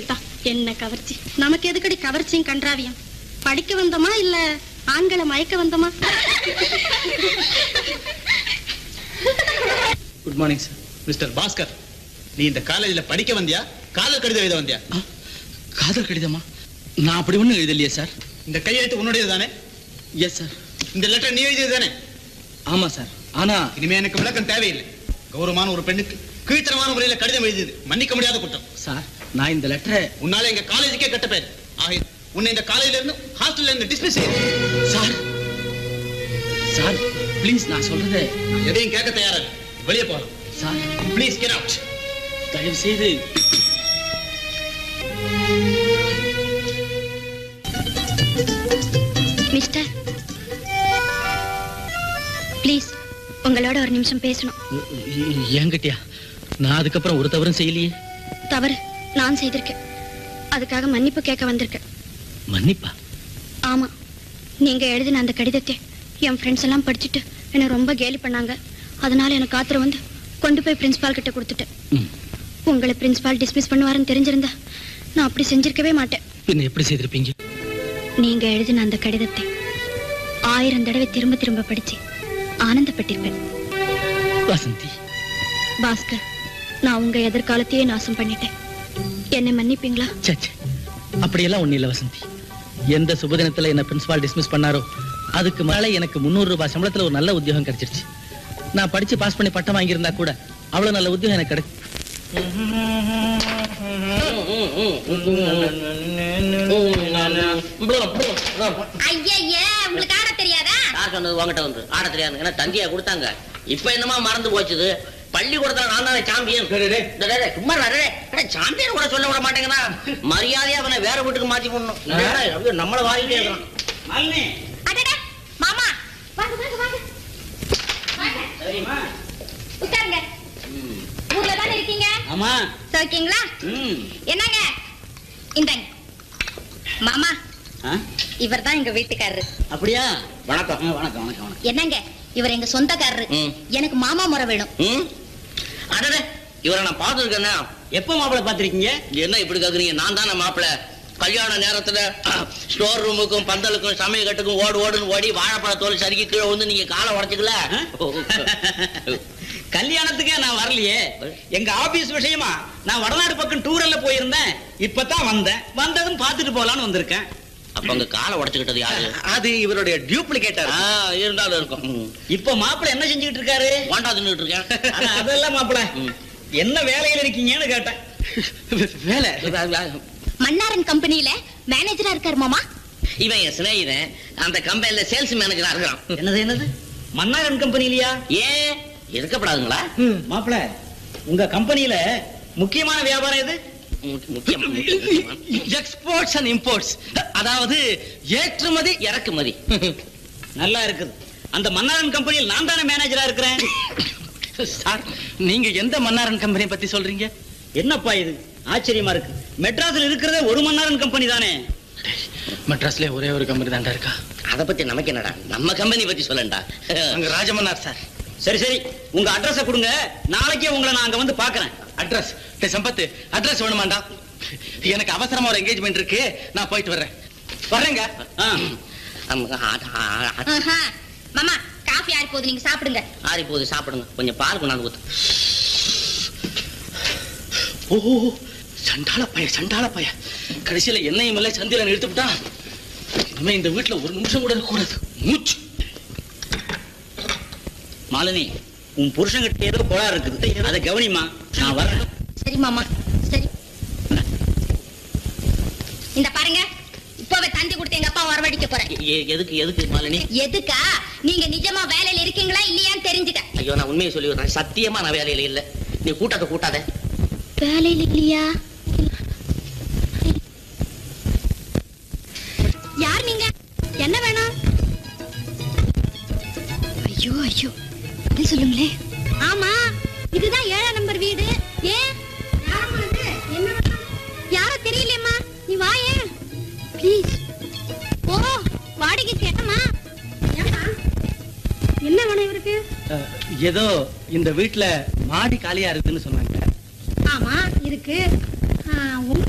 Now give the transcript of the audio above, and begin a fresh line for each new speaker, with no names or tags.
என்ன கவர்ச்சி நமக்கு எதுக்கடி கவர்ச்சியும் கன்றாவியம் படிக்க வந்தோமா இல்ல ஆண்களை மயக்க வந்தோமா
good morning sir
mister Bhaskar நீ இந்த காலேஜ்ல படிக்க வந்தியா காதல் கடிதம் எழுத வந்தியா
காதல் கடிதமா நான் அப்படி ஒண்ணும் எழுதலையே சார்
இந்த கையெழுத்து உன்னுடையது தானே
எஸ் சார்
இந்த லெட்டர் நீ எழுதியது தானே
ஆமா சார் ஆனா
இனிமே எனக்கு விளக்கம் தேவையில்லை கௌரவமான ஒரு பெண்ணுக்கு கீழ்த்தரமான முறையில கடிதம் எழுதியது மன்னிக்க முடியாத குற்றம்
சார் நான் இந்த லெட்டரை
உன்னால எங்க காலேஜுக்கே கெட்ட பேர் ஆக உன்னை இந்த காலேஜ்ல இருந்து ஹாஸ்டல்ல இருந்து டிஸ்மிஸ் செய்யுது
சார் சார் ப்ளீஸ் நான் சொல்றதை
நான் எதையும் கேட்க தயாரா இல்லை. வெளியே போகலாம்
சார்
ப்ளீஸ் கெட் அவுட்
தயவு செய்து
மிஸ்டர் ப்ளீஸ் உங்களோட ஒரு நிமிஷம் பேசணும்
என்கிட்டயா நான் அதுக்கப்புறம் ஒரு தவறும் செய்யலையே
தவறு நான் செய்திருக்கேன் அதுக்காக மன்னிப்பு கேட்க வந்திருக்கேன்
மன்னிப்பா
ஆமா நீங்க எழுதின அந்த கடிதத்தை என் ஃப்ரெண்ட்ஸ் எல்லாம் படிச்சுட்டு என்னை ரொம்ப கேலி பண்ணாங்க அதனால எனக்கு ஆத்திரம் வந்து கொண்டு போய் பிரின்சிபால் கிட்ட கொடுத்துட்டேன்
ம்.
உங்களை பிரின்சிபால் டிஸ்மிஸ் பண்ணுவாருன்னு தெரிஞ்சிருந்தா நான் அப்படி செஞ்சிருக்கவே மாட்டேன்
பின்ன எப்படி செய்திருப்பீங்க
நீங்க எழுதின அந்த கடிதத்தை ஆயிரம் தடவை திரும்ப திரும்ப படிச்சு ஆனந்தப்பட்டிருப்பேன்
வசந்தி
பாஸ்கர் நான் உங்க எதிர்காலத்தையே நாசம் பண்ணிட்டேன் என்னை மன்னிப்பீங்களா
ச்சே ச்சே. அப்படியெல்லாம் ஒண்ணு இல்ல வசந்தி எந்த சுபதினத்துல என்ன பிரின்சிபால் டிஸ்மிஸ் பண்ணாரோ அதுக்கு மேலே எனக்கு முந்நூறு ரூபாய் சம்பளத்துல ஒரு நல்ல உத்தியோகம் கிடைச்சிருச்சு நான் படிச்சு பாஸ் பண்ணி பட்டம் வாங்கியிருந்தா கூட அவ்வளவு நல்ல உத்தியோகம் எனக்கு கிடை
ஐயய்யே உங்களுக்கு ஆட தெரியாதா
யார் சொன்னது உங்ககிட்ட வந்து ஆட தெரியாது ஏன்னா தந்தியா கொடுத்தாங்க இப்ப என்னமா மறந்து போச்சுது பள்ளிக்கூடத்துல நான் தானே சாம்பியன் சும்மா சாம்பியன் கூட சொல்ல விட மாட்டேங்கிறா மரியாதையா அவனை வேற வீட்டுக்கு மாத்தி போடணும் இல்லைன்னா அப்படியே நம்மள வாங்கிட்டே இருக்கிறான்
அடடா மாமா வாங்க வாங்க வாங்க வாங்க உட்காருங்க ஊர்ல தானே இருக்கீங்க
ஆமா
சௌக்கியங்களா என்னங்க இந்தாங்க மாமா இவர் தான் எங்க வீட்டுக்காரரு
அப்படியா
வணக்கம்
வணக்கம் வணக்கம் வணக்கம்
என்னங்க இவர் எங்க சொந்தக்காரரு
ம்.
எனக்கு மாமா முறை வேணும்
ம்? அடடே இவரை நான் பார்த்துருக்கேன்னா
எப்போ மாப்பிளை பாத்திருக்கீங்க
என்ன இப்படி கேக்குறீங்க நான் தானே மாப்பிள கல்யாண நேரத்துல ஸ்டோர் ரூமுக்கும் பந்தலுக்கும் சமையல் கட்டுக்கும் ஓடு ஓடுன்னு ஓடி வாழைப்பழ தோல் சறுக்கி கீழே வந்து நீங்க காலை உடச்சுக்கல
கல்யாணத்துக்கே நான் வரலையே எங்க ஆபீஸ் விஷயமா நான் வடநாடு பக்கம் டூரல்ல போயிருந்தேன் இப்பதான் வந்தேன் வந்ததும் பார்த்துட்டு போலான்னு வந்திருக்கேன்
அப்ப அங்க காலை உடச்சுக்கிட்டது யாரு
அது இவருடைய டியூப்ளிகேட்டர்
ஆ, இருந்தாலும் இருக்கும் ம்.
இப்ப மாப்பிள்ளை என்ன செஞ்சுக்கிட்டு இருக்காரு
வாண்டா தின்னுட்டு இருக்கேன்
ஆனா, அதெல்லாம் மாப்பிள்ளை
ம்.
என்ன வேலையில இருக்கீங்கன்னு கேட்டேன்
வேலை
மன்னாரன் கம்பெனில மேனேஜரா இருக்காரு மாமா
இவன் என் சிநேகிதன் அந்த கம்பெனில சேல்ஸ் மேனேஜரா இருக்கிறான்
என்னது என்னது மன்னாரன் கம்பெனிலயா
ஏன் இருக்கப்படாதுங்களா
மாப்பிள்ள உங்க கம்பெனில முக்கியமான வியாபாரம் எது
மு- முக்கியம் முக்கியம்.
எக்ஸ்போர்ட்ஸ் அண்ட் இம்போர்ட்ஸ் அதாவது ஏற்றுமதி
இறக்குமதி
நல்லா இருக்குது அந்த மன்னாரன் கம்பெனியில் நான் தானே மேனேஜரா இருக்கிறேன்
சார் நீங்க எந்த மன்னாரன் கம்பெனி பத்தி சொல்றீங்க
என்னப்பா இது ஆச்சரியமா இருக்கு மெட்ராஸ்ல இருக்கிறதே ஒரு மன்னாரன் கம்பெனி தானே
மெட்ராஸ்ல ஒரே ஒரு கம்பெனி தான்டா இருக்கா
அத பத்தி நமக்கு என்னடா நம்ம கம்பெனி பத்தி சொல்லண்டா
அங்க ராஜமன்னார் சார்
சரி சரி உங்க அட்ரஸ கொடுங்க நாளைக்கே உங்களை நான் அங்க வந்து பாக்குறேன்
அட்ரஸ் டேய் சம்பத் அட்ரஸ் வேணுமாண்டா எனக்கு அவசரமா ஒரு என்கேஜ்மெண்ட் இருக்கு நான் போயிட்டு வர்றேன் வர்றேங்க
ஆ.
அம், ஆ, ஆ, ஆ,
ஆஹா. மாமா காஃபி ஆறி போகுது நீங்க சாப்பிடுங்க
ஆறி போகுது சாப்பிடுங்க கொஞ்சம் பால் கொண்டாந்து ஊத்து
ஓ சண்டாள பைய சண்டாள பைய கடைசியில என்னையும் இல்லை சந்திரன் இழுத்து விட்டான் இனிமே இந்த வீட்டுல ஒரு நிமிஷம் கூட இருக்கக்கூடாது மூச்சு
மாலினி உன் புருஷன்கிட்ட ஏதோ கோளாறு இருக்குது அதை கவனிமா நான் வரேன்
சரி மாமா சரி இந்த பாருங்க இப்பவே தந்தி கொடுத்து எங்க அப்பா வரவழைக்க போறேன்
எ- எதுக்கு எதுக்கு மாலினி
எதுக்கா நீங்க நிஜமா வேலையில இருக்கீங்களா இல்லையான்னு தெரிஞ்சுக்க
ஐயோ நான் உண்மையை சொல்லி விடுறேன் சத்தியமா நான் வேலையில இல்ல நீ கூட்டாத கூட்டாத
வேலையில் இல்லையா யார் நீங்க என்ன வேணும் ஐயோ ஐயோ அது சொல்லுங்களே ஆமா இதுதான் ஏழாம் நம்பர் வீடு ஏன் யாரோ தெரியலையம்மா நீ வா ஏன் ப்ளீஸ் ஓ வாடகை கேட்டமா என்ன வேணும் இவருக்கு
அஹ், ஏதோ இந்த வீட்டுல மாடி காலியா இருக்குன்னு சொன்னாங்க
ஆமா இருக்கு ஆ, உங்க